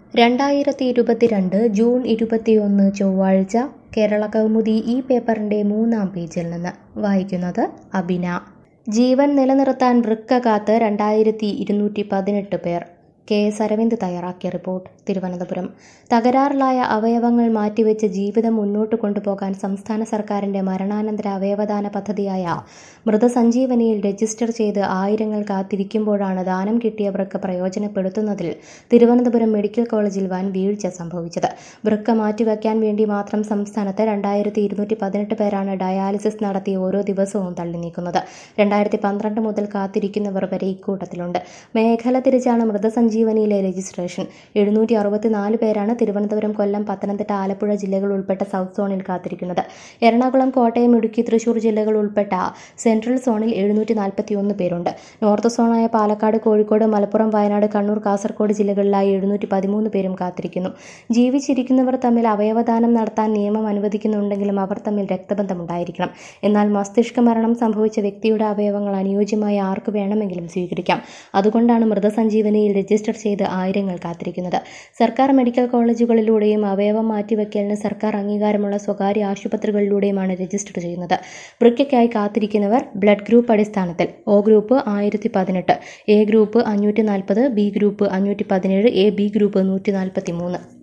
രണ്ടായിരത്തി ഇരുപത്തിരണ്ട് ജൂൺ ഇരുപത്തിയൊന്ന് ചൊവ്വാഴ്ച കേരള കൗമുദി ഈ പേപ്പറിന്റെ മൂന്നാം പേജിൽ നിന്ന് വായിക്കുന്നത് അബിന ജീവൻ നിലനിർത്താൻ വൃക്ക കാത്ത് രണ്ടായിരത്തി ഇരുന്നൂറ്റി പതിനെട്ട് പേർ കെ എസ് അരവിന്ദ് തയ്യാറാക്കിയ റിപ്പോർട്ട് തിരുവനന്തപുരം തകരാറിലായ അവയവങ്ങൾ മാറ്റിവെച്ച് ജീവിതം മുന്നോട്ട് കൊണ്ടുപോകാൻ സംസ്ഥാന സർക്കാരിന്റെ മരണാനന്തര അവയവദാന പദ്ധതിയായ മൃതസഞ്ജീവനിയിൽ രജിസ്റ്റർ ചെയ്ത് ആയിരങ്ങൾ കാത്തിരിക്കുമ്പോഴാണ് ദാനം കിട്ടിയവർക്ക് പ്രയോജനപ്പെടുത്തുന്നതിൽ തിരുവനന്തപുരം മെഡിക്കൽ കോളേജിൽ വൻ വീഴ്ച സംഭവിച്ചത് വൃക്ക മാറ്റിവെക്കാൻ വേണ്ടി മാത്രം സംസ്ഥാനത്ത് രണ്ടായിരത്തി ഇരുന്നൂറ്റി പതിനെട്ട് പേരാണ് ഡയാലിസിസ് നടത്തി ഓരോ ദിവസവും തള്ളി നീക്കുന്നത് രണ്ടായിരത്തി പന്ത്രണ്ട് മുതൽ കാത്തിരിക്കുന്നവർ വരെ ഇക്കൂട്ടത്തിലുണ്ട് മേഖല തിരിച്ചാണ് മൃതസഞ്ജീവനിയിലെ രജിസ്ട്രേഷൻ എഴുന്നൂറ്റി അറുപത്തിനാല് പേരാണ് തിരുവനന്തപുരം കൊല്ലം പത്തനംതിട്ട ആലപ്പുഴ ജില്ലകൾ ഉൾപ്പെട്ട സൗത്ത് സോണിൽ കാത്തിരിക്കുന്നത് എറണാകുളം കോട്ടയം ഇടുക്കി തൃശൂർ ജില്ലകൾ ഉൾപ്പെട്ട സെൻട്രൽ സോണിൽ എഴുന്നൂറ്റി നാൽപ്പത്തിയൊന്ന് പേരുണ്ട് നോർത്ത് സോണായ പാലക്കാട് കോഴിക്കോട് മലപ്പുറം വയനാട് കണ്ണൂർ കാസർഗോഡ് ജില്ലകളിലായി എഴുന്നൂറ്റി പതിമൂന്ന് പേരും കാത്തിരിക്കുന്നു ജീവിച്ചിരിക്കുന്നവർ തമ്മിൽ അവയവദാനം നടത്താൻ നിയമം അനുവദിക്കുന്നുണ്ടെങ്കിലും അവർ തമ്മിൽ രക്തബന്ധമുണ്ടായിരിക്കണം എന്നാൽ മസ്തിഷ്ക മരണം സംഭവിച്ച വ്യക്തിയുടെ അവയവങ്ങൾ അനുയോജ്യമായ ആർക്ക് വേണമെങ്കിലും സ്വീകരിക്കാം അതുകൊണ്ടാണ് മൃതസഞ്ജീവനിയിൽ രജിസ്റ്റർ ചെയ്ത് ആയിരങ്ങൾ കാത്തിരിക്കുന്നത് സർക്കാർ മെഡിക്കൽ കോളേജുകളിലൂടെയും അവയവം മാറ്റിവെക്കലിന് സർക്കാർ അംഗീകാരമുള്ള സ്വകാര്യ ആശുപത്രികളിലൂടെയുമാണ് രജിസ്റ്റർ ചെയ്യുന്നത് വൃക്കയ്ക്കായി കാത്തിരിക്കുന്നവർ ബ്ലഡ് ഗ്രൂപ്പ് അടിസ്ഥാനത്തിൽ ഒ ഗ്രൂപ്പ് ആയിരത്തി പതിനെട്ട് എ ഗ്രൂപ്പ് അഞ്ഞൂറ്റി നാൽപ്പത് ബി ഗ്രൂപ്പ് അഞ്ഞൂറ്റി പതിനേഴ് എ ബി ഗ്രൂപ്പ് നൂറ്റി നാൽപ്പത്തി മൂന്ന്